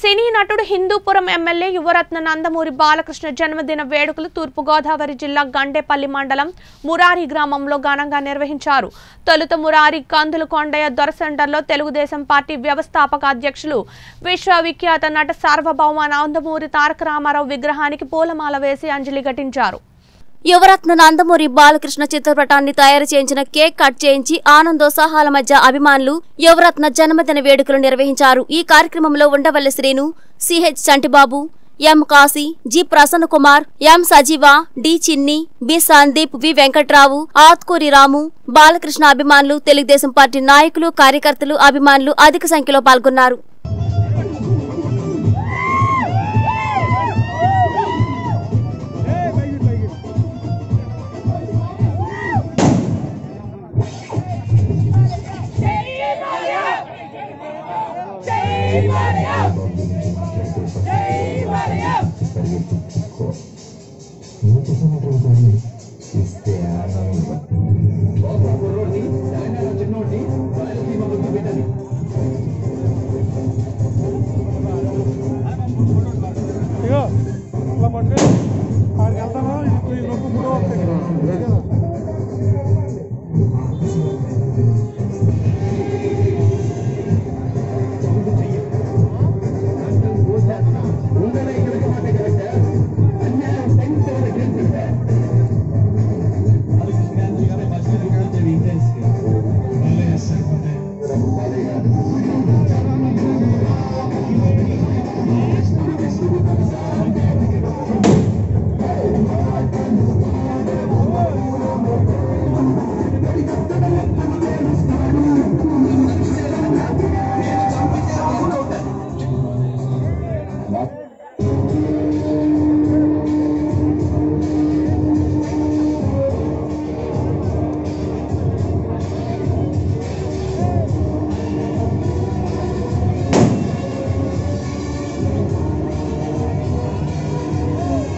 సినీ నటుడు హిందూపురం ఎమ్మెల్యే యువరత్న నందమూరి బాలకృష్ణ జన్మదిన వేడుకలు తూర్పుగోదావరి జిల్లా గండేపల్లి మండలం మురారి గ్రామంలో ఘనంగా నిర్వహించారు తొలుత మురారి కందులు కొండయ్య దొరసెంటర్లో తెలుగుదేశం పార్టీ వ్యవస్థాపక అధ్యక్షులు విశ్వవిఖ్యాత నట సార్వభౌమ నందమూరి తారక రామారావు విగ్రహానికి పూలమాల వేసి అంజలి ఘటించారు యువరత్న నందమూరి బాలకృష్ణ చిత్రపటాన్ని తయారు చేయించిన కేక్ కట్ చేయించి ఆనందోత్సాహాల మధ్య అభిమానులు యువరత్న జన్మదిన వేడుకలు నిర్వహించారు ఈ కార్యక్రమంలో Undavalli Srinu CH Chantibabu M Kasi G Prasanna Kumar M Sajeeva D Chinni B Sandeep V Venkatrao Atkuri Ramu Balakrishna అభిమానులు తెలుగుదేశం పార్టీ నాయకులు కార్యకర్తలు అభిమానులు అధిక సంఖ్యలో పాల్గొన్నారు Jai Maria! Jai Maria!